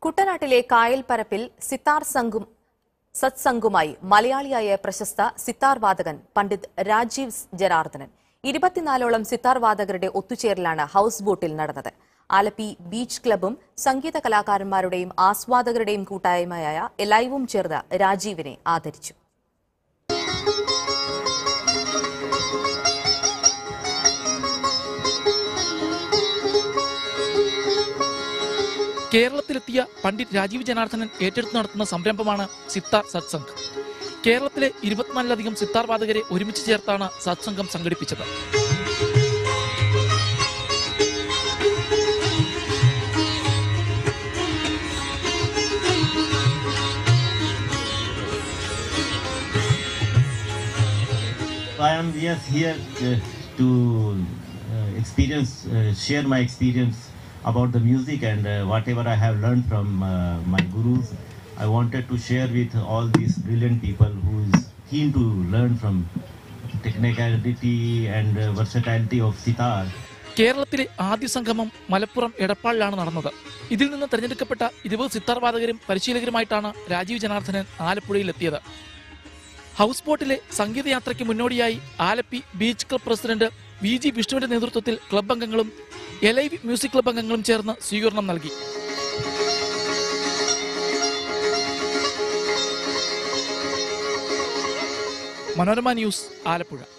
കുട്ടനാട്ടിലെ കായൽപ്പരപ്പിൽ സിത്താർ സംഘും സത്സംഗുമായി മലയാളിയായ പ്രശസ്ത സിത്താർ വാദകൻ പണ്ഡിറ്റ് രാജീവ് ജനാർദ്ദനൻ ഇരുപത്തിനാലോളം സിത്താർ വാദകരുടെ ഒത്തുചേരലാണ് ഹൌസ് ബോട്ടിൽ നടന്നത് ആലപ്പി ബീച്ച് ക്ലബും സംഗീത കലാകാരന്മാരുടെയും ആസ്വാദകരുടെയും കൂട്ടായ്മയായ എലൈവും ചേർന്ന് രാജീവിനെ ആദരിച്ചു കേരളത്തിലെത്തിയ പണ്ഡിറ്റ് രാജീവ് ജനാർദ്ദനൻ ഏറ്റെടുത്ത് നടത്തുന്ന സംരംഭമാണ് സിത്താർ സത്സംഗ് കേരളത്തിലെ ഇരുപത്തിനാലിലധികം സിത്താർ വാദകരെ ഒരുമിച്ച് ചേർത്താണ് സത്സംഗം സംഘടിപ്പിച്ചത് I am yes here uh, to uh, experience, uh, share my experience about the music and uh, whatever I have learned from uh, my gurus. I wanted to share with all these brilliant people who is keen to learn from technicality and uh, versatility of sitar. കേരളത്തിലെ ആദ്യ സംഗമം മലപ്പുറം എടപ്പാളിലാണ് നടന്നത് ഇതിൽ നിന്ന് തെരഞ്ഞെടുക്കപ്പെട്ട ഇരുപത് സിത്താർ വാദകരും പരിശീലകരുമായിട്ടാണ് രാജീവ് ജനാർദ്ദനൻ ആലപ്പുഴയിലെത്തിയത് ഹൗസ് ബോട്ടിലെ സംഗീതയാത്രയ്ക്ക് മുന്നോടിയായി Alleppey beach club president V G വിഷ്ണുവിന്റെ നേതൃത്വത്തിൽ ക്ലബ് അംഗങ്ങളും എലൈവ് മ്യൂസിക് ക്ലബ് അംഗങ്ങളും ചേർന്ന് സ്വീകരണം നൽകി മനോരമ ന്യൂസ് ആലപ്പുഴ